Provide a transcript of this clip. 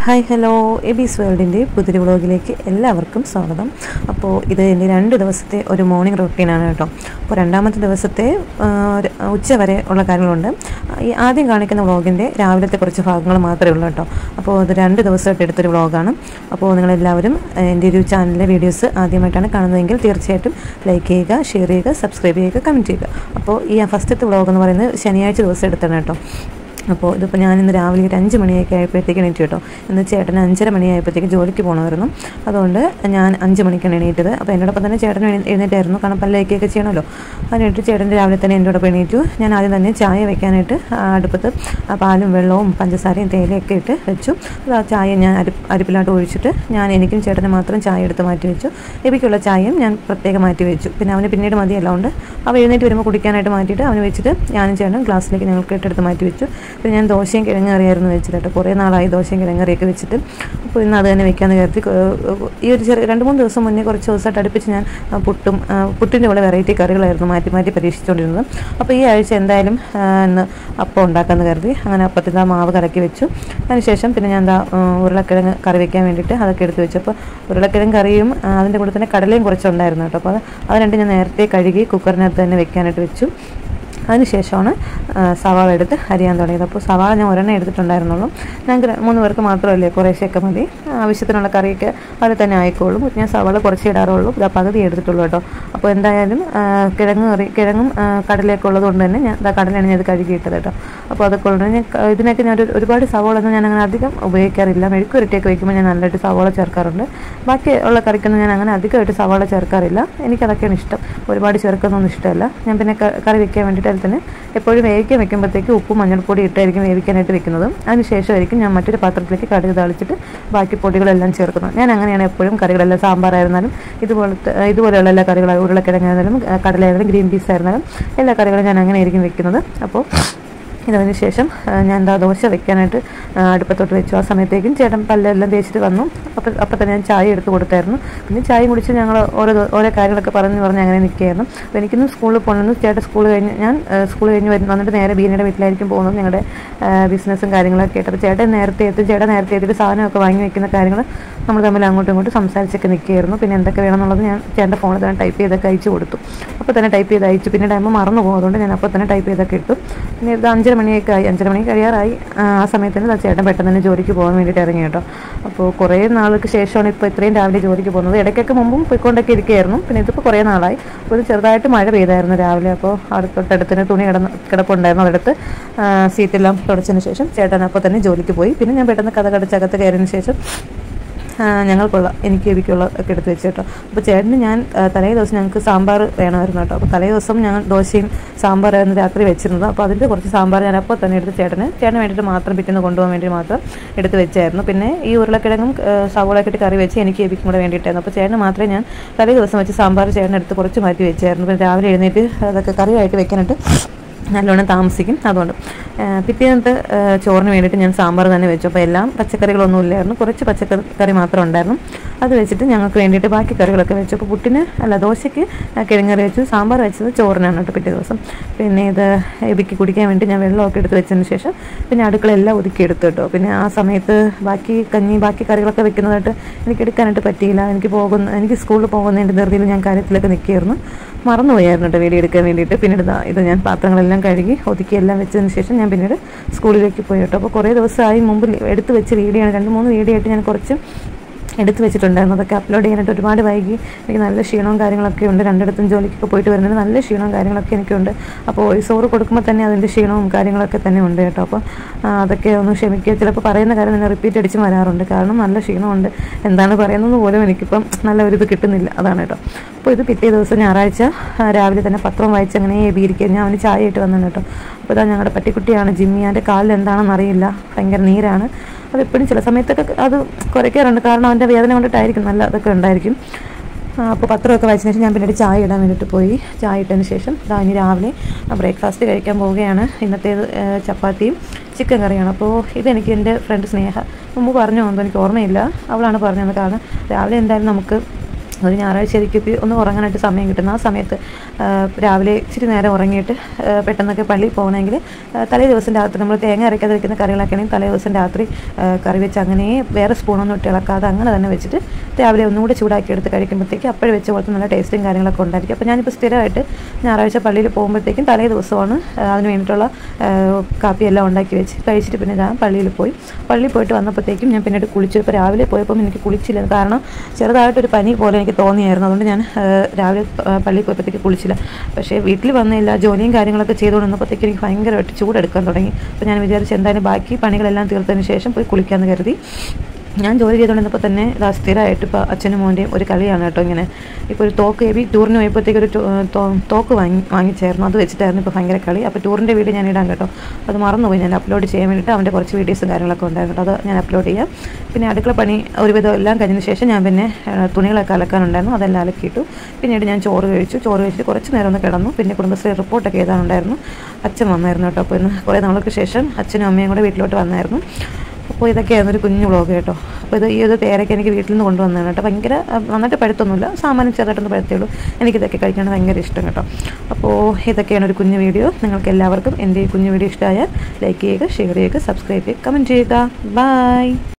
hi hello എബീസ് വേൾഡിൻ്റെ പുതിയ വ്ളോഗിലേക്ക് എല്ലാവർക്കും സ്വാഗതം അപ്പോൾ ഇത് എൻ്റെ രണ്ട് ദിവസത്തെ ഒരു മോർണിംഗ് റൊട്ടീനാണ് കേട്ടോ അപ്പോൾ രണ്ടാമത്തെ ദിവസത്തെ ആ, ഒരു ഉച്ച വരെ ഉള്ള കാര്യങ്ങളുണ്ട് ഈ ആദ്യം കാണിക്കുന്ന വ്ളോഗിൻ്റെ രാവിലത്തെ കുറച്ച് ഭാഗങ്ങൾ മാത്രമേ ഉള്ളൂ കേട്ടോ അപ്പോൾ അത് രണ്ട് ദിവസമായിട്ട് എടുത്തൊരു വ്ളോഗാണ് അപ്പോൾ നിങ്ങളെല്ലാവരും ആ, എൻ്റെ ഒരു ചാനലിലെ വീഡിയോസ് ആദ്യമായിട്ടാണ് കാണുന്നതെങ്കിൽ തീർച്ചയായിട്ടും ലൈക്ക് ചെയ്യുക ഷെയർ ചെയ്യുക സബ്സ്ക്രൈബ് ചെയ്യുക കമൻറ്റ് ചെയ്യുക അപ്പോൾ ഈ ഫസ്റ്റത്തെ വ്ളോഗ് എന്ന് പറയുന്നത് ശനിയാഴ്ച ദിവസം എടുത്താണ് കേട്ടോ അപ്പോൾ ഇതിപ്പോൾ ഞാൻ ഇന്ന് രാവിലെ ഒരു അഞ്ച് മണിയൊക്കെ ആയപ്പോഴത്തേക്ക് എണീറ്റ് കേട്ടോ ഇന്ന് ചേട്ടൻ അഞ്ചര മണിയായപ്പോഴത്തേക്ക് ജോലിക്ക് പോകണമായിരുന്നു അതുകൊണ്ട് ഞാൻ അഞ്ച് മണിക്കാണ് എണീറ്റത് അപ്പോൾ എന്നോടൊപ്പം തന്നെ ചേട്ടൻ എഴുന്നേ- എഴുന്നേറ്റായിരുന്നു കാരണം പല്ലേക്കൊക്കെ ചെയ്യണമല്ലോ അതിനായിട്ട് ചേട്ടൻ രാവിലെ തന്നെ എന്നോടൊപ്പം എണീറ്റു ഞാൻ ആദ്യം തന്നെ ചായ വെക്കാനായിട്ട് ആ അടുപ്പത്ത് ആ പാലും വെള്ളവും പഞ്ചസാരയും തേയിലയൊക്കെ ഇട്ട് വെച്ചു അത് ആ ചായ ഞാൻ അരി അരിപ്പിലോട്ട് ഒഴിച്ചിട്ട് ഞാൻ എനിക്കും ചേട്ടന് മാത്രം ചായ എടുത്ത് മാറ്റി വെച്ചു എബിക്കുള്ള ചായയും ഞാൻ പ്രത്യേകം മാറ്റി വെച്ചു പിന്നെ അവന് പിന്നീട് മതിയല്ല കൊണ്ട് അവ എഴുന്നേറ്റ് വരുമ്പോൾ കുടിക്കാനായിട്ട് മാറ്റിയിട്ട് അവന് വെച്ചിട്ട് ഞാനും ചേട്ടനും ഗ്ലാസ്സിലേക്ക് ഞങ്ങൾക്ക് ഇട്ടെടുത്ത് മാറ്റി വെച്ചു പിന്നെ ഞാൻ ദോശയും കിഴങ്ങ് കറിയായിരുന്നു വെച്ചത് കേട്ടോ കുറേ നാളായി ദോശയും കിഴങ്ങ് കറിയൊക്കെ വെച്ചിട്ട് അപ്പോൾ ഇന്ന് അത് തന്നെ വെക്കാമെന്ന് കരുതി ഏഹ് ഈ ഒരു ചെറിയ രണ്ട് മൂന്ന് ദിവസം മുന്നേ കുറച്ച് ദിവസമായിട്ട് അടുപ്പിച്ച് ഞാൻ ആ, പുട്ടും ആ, പുട്ടിൻ്റെ കൂടെ വെറൈറ്റി കറികളായിരുന്നു മാറ്റി മാറ്റി പരീക്ഷിച്ചുകൊണ്ടിരുന്നത് അപ്പോൾ ഈ ആഴ്ച എന്തായാലും ആ, ഇന്ന് അപ്പം ഉണ്ടാക്കാമെന്ന് കരുതി അങ്ങനെ അപ്പത്തിൻ്റെ ആ മാവ് കലക്കി വെച്ചു അതിനുശേഷം പിന്നെ ഞാൻ എന്താ ഉരുളക്കിഴങ്ങ് കറി വെക്കാൻ വേണ്ടിയിട്ട് അതൊക്കെ എടുത്ത് വെച്ചു അപ്പോൾ ഉരുളക്കിഴങ്ങ് കറിയും ആ, അതിൻ്റെ കൂടെ തന്നെ കടലയും കുറച്ചുണ്ടായിരുന്നു കേട്ടോ അപ്പോൾ അത് അത് രണ്ടും ഞാൻ നേരത്തെ കഴുകി കുക്കറിനകത്ത് തന്നെ വെക്കാനായിട്ട് വെച്ചു അതിനുശേഷമാണ് ആ, സവാള എടുത്ത് അരിയാൻ തുടങ്ങിയത് അപ്പോൾ സവാള ഞാൻ ഒരെണ്ണം എടുത്തിട്ടുണ്ടായിരുന്നുള്ളൂ ഞങ്ങൾക്ക് ര- മൂന്ന് പേർക്ക് മാത്രമല്ലേ കുറേശ്ശെയൊക്കെ മതി ആവശ്യത്തിനുള്ള കറിയൊക്കെ അതിൽ തന്നെ ആയിക്കോളും ഞാൻ സവാള കുറച്ച് ഇടാറുള്ളൂ ഇതാ പകുതി എടുത്തിട്ടുള്ളൂ കേട്ടോ അപ്പോൾ എന്തായാലും ആ, കിഴങ്ങ് കറി കിഴങ്ങും ആ, കടലയൊക്കെ ഉള്ളത് കൊണ്ട് തന്നെ ഞാൻ ഇതാ കടലയാണ് ഞാൻ ഇത് കഴുകിയിട്ടത് കേട്ടോ അപ്പോൾ അതൊക്കെ ഉള്ളത് ഞാൻ ക- ഇതിനൊക്കെ ഞാൻ ഒരു- ഒരുപാട് സവാള ഒന്നും ഞാൻ അങ്ങനെ അധികം ഉപയോഗിക്കാറില്ല മെഴുക്കുരട്ടിയൊക്കെ വയ്ക്കുമ്പോൾ ഞാൻ നല്ലതായിട്ട് സവാള ചേർക്കാറുണ്ട് ബാക്കി ഉള്ള കറിക്കൊന്നും ഞാൻ അങ്ങനെ അധികമായിട്ട് സവാള ചേർക്കാറില്ല എനിക്കതൊക്കെയാണ് ഇഷ്ടം ഒരുപാട് ചേർക്കുന്നൊന്നും ഇഷ്ടമല്ല ഞാൻ പിന്നെ ക- കറി വെക്കാൻ വേണ്ടിയിട്ട് അതിൽ തന്നെ എപ്പോഴും വേവിക്കാൻ വെക്കുമ്പോഴത്തേക്ക് ഉപ്പും മഞ്ഞൾപ്പൊടി ഇട്ടായിരിക്കും വേവിക്കാനായിട്ട് വെക്കുന്നത് അതിനുശേഷമായിരിക്കും ഞാൻ മറ്റൊരു പാത്രത്തിലേക്ക് കടുക് താളിച്ചിട്ട് ബാക്കി പൊടികളെല്ലാം ചേർക്കുന്നത് ഞാൻ അങ്ങനെയാണ് എപ്പോഴും കറികളെല്ലാം സാമ്പാറായിരുന്നാലും ഇതുപോലത്തെ ഇതുപോലെയുള്ള എല്ലാ കറികളും ഉരുളക്കിഴങ്ങായിരുന്നാലും കടലായിരുന്നാലും ഗ്രീൻ പീസ് ആയിരുന്നാലും എല്ലാ കറികളും ഞാൻ അങ്ങനെ ആയിരിക്കും വെക്കുന്നത് അപ്പോൾ ഇതിന് ശേഷം ആ, ഞാൻ എന്താ ദോശ വെക്കാനായിട്ട് ആ, അടുപ്പത്തോട്ട് വെച്ചു ആ സമയത്തേക്കും ചേട്ടൻ പല്ലെല്ലാം തേച്ചിട്ട് വന്നു അപ്പം അപ്പം തന്നെ ഞാൻ ചായ എടുത്ത് കൊടുത്തായിരുന്നു പിന്നെ ചായ കുടിച്ച് ഞങ്ങൾ ഓരോ ദി- ഓരോ കാര്യങ്ങളൊക്കെ പറഞ്ഞ് പറഞ്ഞ് അങ്ങനെ നിൽക്കുകയായിരുന്നു അപ്പോൾ എനിക്കിന്ന് സ്കൂളിൽ പോകണമെന്ന് ചേട്ടൻ സ്കൂൾ കഴിഞ്ഞ് ഞാൻ സ്കൂൾ കഴിഞ്ഞ് വരുന്ന വന്നിട്ട് നേരെ ബീനയുടെ വീട്ടിലായിരിക്കും പോകുന്നത് ഞങ്ങളുടെ ബിസിനസ്സും കാര്യങ്ങളൊക്കെ ആയിട്ട് അപ്പോൾ ചേട്ടൻ നേരത്തെ എത്തും ചേട്ടൻ നേരത്തെ എത്തിയിട്ട് സാധനമൊക്കെ വാങ്ങി വെക്കുന്ന കാര്യങ്ങൾ നമ്മൾ തമ്മിൽ അങ്ങോട്ടും ഇങ്ങോട്ടും സംസാരിച്ചൊക്കെ നിൽക്കുകയായിരുന്നു പിന്നെ എന്തൊക്കെ വേണമെന്നുള്ളത് ഞാൻ ചേട്ടൻ്റെ ഫോണിൽ തന്നെ ടൈപ്പ് ചെയ്തൊക്കെ അയച്ചു കൊടുത്തു അപ്പോൾ തന്നെ ടൈപ്പ് ചെയ്ത് അയച്ചു പിന്നെ ടൈം മറന്നു പോകും അതുകൊണ്ട് ഞാൻ അപ്പോൾ തന്നെ ടൈപ്പ് ചെയ്തൊക്കെ ഇട്ടു പിന്നെ ഇത് അഞ്ചര മണിയൊക്കെ ആയി അഞ്ചര മണി കഴിയാറായി ആ ആ സമയത്തിന് ദാ ചേട്ടൻ പെട്ടെന്ന് തന്നെ ജോലിക്ക് പോകാൻ വേണ്ടിയിട്ട് ഇറങ്ങി കേട്ടോ അപ്പോൾ കുറേ നാൾക്ക് ശേഷമാണ് ഇപ്പോൾ ഇത്രയും രാവിലെ ജോലിക്ക് പോകുന്നത് ഇടയ്ക്കൊക്കെ മുമ്പും പോയിക്കൊണ്ടൊക്കെ ഇരിക്കുകയായിരുന്നു പിന്നെ ഇതിപ്പോൾ കുറേ നാളായി അപ്പോൾ ഇത് ചെറുതായിട്ട് മഴ പെയ്തായിരുന്നു രാവിലെ അപ്പോൾ അവിടെ തൊട്ടടുത്തിന് തുണി കിടന്ന് കിടപ്പുണ്ടായിരുന്നു അതെടുത്ത് ആ, സീറ്റെല്ലാം തുടച്ചതിന് ശേഷം ചേട്ടൻ അപ്പോൾ തന്നെ ജോലിക്ക് പോയി പിന്നെ ഞാൻ പെട്ടെന്ന് കഥ കടച്ചകത്ത് കയറിയതിന് ശേഷം ആ, ഞങ്ങൾക്കുള്ള എനിക്ക് എനിക്കുള്ള ഒക്കെ എടുത്ത് വെച്ച് കേട്ടോ അപ്പോൾ ചേട്ടന് ഞാൻ ആ, തലേ ദിവസം ഞങ്ങൾക്ക് സാമ്പാർ വേണമായിരുന്നു കേട്ടോ അപ്പോൾ തലേ ദിവസം ഞങ്ങൾ ദോശയും സാമ്പാറായിരുന്നു രാത്രി വെച്ചിരുന്നത് അപ്പോൾ അതിൻ്റെ കുറച്ച് സാമ്പാർ ഞാൻ അപ്പോൾ തന്നെ എടുത്ത് ചേട്ടന് ചേട്ടന് വേണ്ടിയിട്ട് മാത്രം പിറ്റേന്ന് കൊണ്ടുപോകാൻ വേണ്ടി മാത്രം എടുത്ത് വെച്ചായിരുന്നു പിന്നെ ഈ ഉരുളക്കിഴങ്ങും ആ, സവോളയൊക്കെ ഇട്ട് കറി വെച്ച് എനിക്ക് എബിക്കും കൂടെ വേണ്ടിയിട്ടായിരുന്നു അപ്പോൾ ചേട്ടന് മാത്രമേ ഞാൻ തലേ ദിവസം വെച്ച് സാമ്പാർ ചേട്ടൻ എടുത്ത് കുറച്ച് മാറ്റി വെച്ചായിരുന്നു പിന്നെ രാവിലെ എഴുന്നേറ്റ് അതൊക്കെ കറിയായിട്ട് വെക്കാനായിട്ട് നല്ലോണം താമസിക്കും അതുകൊണ്ട് ആ, പിറ്റേന്നത്തെ ആ, ചോറിന് വേണ്ടിയിട്ട് ഞാൻ സാമ്പാർ തന്നെ വെച്ചു അപ്പോൾ എല്ലാം പച്ചക്കറികളൊന്നും ഇല്ലായിരുന്നു കുറച്ച് പച്ചക്കറി കറി മാത്രം ഉണ്ടായിരുന്നു അത് വെച്ചിട്ട് ഞങ്ങൾക്ക് വേണ്ടിയിട്ട് ബാക്കി കറികളൊക്കെ വെച്ചു അപ്പോൾ പുട്ടിന് അല്ല ദോശയ്ക്ക് ആ, കിഴങ്ങറി വെച്ചു സാമ്പാർ വെച്ചത് ചോറിനാണ് കേട്ടോ പിറ്റേ ദിവസം പിന്നെ ഇത് എബിക്ക് കുടിക്കാൻ വേണ്ടി ഞാൻ വെള്ളമൊക്കെ എടുത്ത് വെച്ചതിന് ശേഷം പിന്നെ അടുക്കളയെല്ലാം ഒതുക്കി എടുത്തു കേട്ടോ പിന്നെ ആ സമയത്ത് ബാക്കി കഞ്ഞി ബാക്കി കറികളൊക്കെ വെക്കുന്നതായിട്ട് എനിക്ക് എടുക്കാനായിട്ട് പറ്റിയില്ല എനിക്ക് പോകുന്ന എനിക്ക് സ്കൂളിൽ പോകുന്നതിൻ്റെ ധൃതിയിൽ ഞാൻ കാര്യത്തിലൊക്കെ നിൽക്കുകയായിരുന്നു മറന്നുപോയായിരുന്നു കേട്ടോ വീഡിയോ എടുക്കാൻ വേണ്ടിയിട്ട് പിന്നീട് ദാ ഇത് ഞാൻ പാത്രങ്ങളെല്ലാം കഴുകി ഒതുക്കി എല്ലാം വെച്ചതിന് ശേഷം ഞാൻ പിന്നീട് സ്കൂളിലേക്ക് പോയി കേട്ടോ അപ്പോൾ കുറേ ദിവസമായി മുമ്പ് എടുത്ത് വെച്ച വീഡിയോ ആണ് രണ്ട് മൂന്ന് വീഡിയോ ആയിട്ട് ഞാൻ കുറച്ച് എടുത്ത് വെച്ചിട്ടുണ്ടായിരുന്നു അതൊക്കെ അപ്ലോഡ് ചെയ്യാനായിട്ട് ഒരുപാട് വൈകി എനിക്ക് നല്ല ക്ഷീണവും കാര്യങ്ങളൊക്കെ ഉണ്ട് രണ്ടിടത്തും ജോലിക്കൊക്കെ പോയിട്ട് വരുന്നതിന് നല്ല ക്ഷീണവും കാര്യങ്ങളൊക്കെ എനിക്കുണ്ട് അപ്പോൾ വോയിസ് ഓവർ കൊടുക്കുമ്പോൾ തന്നെ അതിൻ്റെ ക്ഷീണവും കാര്യങ്ങളൊക്കെ തന്നെ ഉണ്ട് കേട്ടോ അപ്പോൾ ആ, അതൊക്കെ ഒന്ന് ക്ഷമിക്കുക ചിലപ്പോൾ പറയുന്ന കാര്യം തന്നെ റിപ്പീറ്റ് അടിച്ച് വരാറുണ്ട് കാരണം നല്ല ക്ഷീണമുണ്ട് എന്താണ് പറയുന്നത് പോലും എനിക്കിപ്പം നല്ല ഒരു ഇത് കിട്ടുന്നില്ല അതാണ് കേട്ടോ അപ്പോൾ ഇത് പിറ്റേ ദിവസം ഞായറാഴ്ച ആ, രാവിലെ തന്നെ പത്രം വായിച്ച് അങ്ങനെ എബിയിരിക്കുക ഞാൻ അവന് ചായ ഇട്ട് വന്നു കേട്ടോ അപ്പോൾ ഇതാ ഞങ്ങളുടെ പട്ടിക്കുട്ടിയാണ് ജിമ്മി അതിൻ്റെ കാലിൽ എന്താണെന്ന് അറിയില്ല ഭയങ്കര നീരാണ് അത് എപ്പോഴും ചില സമയത്തൊക്കെ അത് കുറയ്ക്കാറുണ്ട് കാരണം അവൻ്റെ വേദന കൊണ്ടിട്ടായിരിക്കും നല്ല അതൊക്കെ ഉണ്ടായിരിക്കും ആ, അപ്പോൾ പത്രമൊക്കെ വായിച്ചതിന് ശേഷം ഞാൻ പിന്നീട് ചായ ഇടാൻ വേണ്ടിയിട്ട് പോയി ചായ ഇട്ടതിന് ശേഷം ദാ ഇനി രാവിലെ ബ്രേക്ക്ഫാസ്റ്റ് കഴിക്കാൻ പോവുകയാണ് ഇന്നത്തേത് ഏ, ചപ്പാത്തിയും ചിക്കൻ കറിയാണ് അപ്പോൾ ഇതെനിക്ക് എൻ്റെ ഫ്രണ്ട് സ്നേഹ മുമ്പ് പറഞ്ഞു പോകുന്നത് എനിക്ക് ഓർമ്മയില്ല അവളാണ് പറഞ്ഞത് കാരണം രാവിലെ എന്തായാലും നമുക്ക് ഒരു ഞായറാഴ്ച എനിക്ക് ഒന്ന് ഉറങ്ങാനായിട്ട് സമയം കിട്ടുന്ന ആ സമയത്ത് ആ, രാവിലെ ഇച്ചിരി നേരം ഉറങ്ങിയിട്ട് ആ, പെട്ടെന്നൊക്കെ പള്ളിയിൽ പോകണമെങ്കിൽ ആ, തലേ ദിവസം രാത്രി നമ്മൾ തേങ്ങ അരയ്ക്കാതെ വെക്കുന്ന കറികളൊക്കെ ആണെങ്കിൽ തലേ ദിവസം രാത്രി ആ, കറി വെച്ച് അങ്ങനെ വേറെ സ്പൂണൊന്നും ഇട്ട് ഇളക്കാതെ അങ്ങനെ തന്നെ വെച്ചിട്ട് രാവിലെ ഒന്നുകൂടി ചൂടാക്കി എടുത്ത് കഴിക്കുമ്പോഴത്തേക്ക് അപ്പോഴും വെച്ച പോലത്തെ നല്ല ടേസ്റ്റും കാര്യങ്ങളൊക്കെ ഉണ്ടായിരിക്കും അപ്പോൾ ഞാനിപ്പോൾ സ്ഥിരമായിട്ട് ഞായറാഴ്ച പള്ളിയിൽ പോകുമ്പോഴത്തേക്കും തലേ ദിവസമാണ് ആ, അതിന് വേണ്ടിയിട്ടുള്ള ആ, കാപ്പിയെല്ലാം ഉണ്ടാക്കി വെച്ച് കഴിച്ചിട്ട് പിന്നെ ഞാൻ പള്ളിയിൽ പോയി പള്ളിയിൽ പോയിട്ട് വന്നപ്പോഴത്തേക്കും ഞാൻ പിന്നീട് കുളിച്ചു ഇപ്പോൾ രാവിലെ പോയപ്പം എനിക്ക് കുളിച്ചില്ല കാരണം ചെറുതായിട്ടൊരു പനി പോലെ എനിക്ക് തോന്നിയായിരുന്നു അതുകൊണ്ട് ഞാൻ ആ, രാവിലെ ആ, പള്ളിയിൽ പോയപ്പോഴത്തേക്ക് കുളിച്ചില്ല പക്ഷേ വീട്ടിൽ വന്നില്ല ജോലിയും കാര്യങ്ങളൊക്കെ ചെയ്തുകൊണ്ട് വന്നപ്പോഴത്തേക്ക് എനിക്ക് ഭയങ്കരമായിട്ട് ചൂടെടുക്കാൻ തുടങ്ങി അപ്പോൾ ഞാൻ വിചാരിച്ചു എന്തായാലും ബാക്കി പണികളെല്ലാം തീർത്തതിന് ശേഷം പോയി കുളിക്കാമെന്ന് കരുതി ഞാൻ ജോലി ചെയ്തുകൊണ്ടിരുന്നപ്പോൾ തന്നെ ഇതാ സ്ഥിരമായിട്ട് ഇപ്പോൾ അച്ഛനും മോൻ്റെയും ഒരു കളിയാണ് കേട്ടോ ഇങ്ങനെ ഇപ്പോൾ ഒരു തോക്ക് എബി ടൂറിന് പോയപ്പോഴത്തേക്ക് ഒരു ടോ- തോ- തോക്ക് വാങ്ങി വാങ്ങിച്ചായിരുന്നു അത് വെച്ചിട്ടായിരുന്നു ഇപ്പോൾ ഭയങ്കര കളി അപ്പോൾ ടൂറിൻ്റെ വീഡിയോ ഞാൻ ഇടാം കേട്ടോ അത് മറന്നുപോയി ഞാൻ അപ്ലോഡ് ചെയ്യാൻ വേണ്ടിയിട്ട് അവൻ്റെ കുറച്ച് വീഡിയോസും കാര്യങ്ങളൊക്കെ ഉണ്ടായിരുന്നു കേട്ടോ അത് ഞാൻ അപ്ലോഡ് ചെയ്യാം പിന്നെ അടുക്കള പണി ഒരുവിധം എല്ലാം കഴിഞ്ഞതിന് ശേഷം ഞാൻ പിന്നെ ആ, തുണികളൊക്കെ അലക്കാനുണ്ടായിരുന്നു അതെല്ലാം അലക്കിയിട്ടു പിന്നീട് ഞാൻ ചോറ് കഴിച്ചു ചോറ് കഴിച്ചിട്ട് കുറച്ച് നേരം ഒന്ന് കിടന്നു പിന്നെ കുടുംബശ്രീ റിപ്പോർട്ടൊക്കെ എഴുതാനുണ്ടായിരുന്നു അച്ഛൻ വന്നായിരുന്നു കേട്ടോ അപ്പോൾ ഇന്ന് കുറേ നാൾക്ക് ശേഷം അച്ഛനും അമ്മയും കൂടെ വീട്ടിലോട്ട് വന്നായിരുന്നു അപ്പോൾ ഇതൊക്കെയായിരുന്നു ഒരു കുഞ്ഞു വ്ളോഗ് കേട്ടോ അപ്പോൾ ഇത് ഈ ഒരു പേരൊക്കെ എനിക്ക് വീട്ടിൽ നിന്ന് കൊണ്ടുവന്നതാണ് കേട്ടോ ഭയങ്കര ആ, നന്നായിട്ട് പഴുത്തൊന്നുമില്ല സാമാന്യം ചെറുതായിട്ടൊന്ന് പഴുത്തേ ഉള്ളൂ എനിക്കിതൊക്കെ കഴിക്കാൻ ഭയങ്കര ഇഷ്ടം കേട്ടോ അപ്പോൾ ഇതൊക്കെയാണ് ഒരു കുഞ്ഞു വീഡിയോ നിങ്ങൾക്ക് എല്ലാവർക്കും എൻ്റെ ഈ കുഞ്ഞു വീഡിയോ ഇഷ്ടമായാൽ ലൈക്ക് ചെയ്യുക ഷെയർ ചെയ്യുക സബ്സ്ക്രൈബ് ചെയ്യുക കമൻറ്റ് ചെയ്യുക ബൈ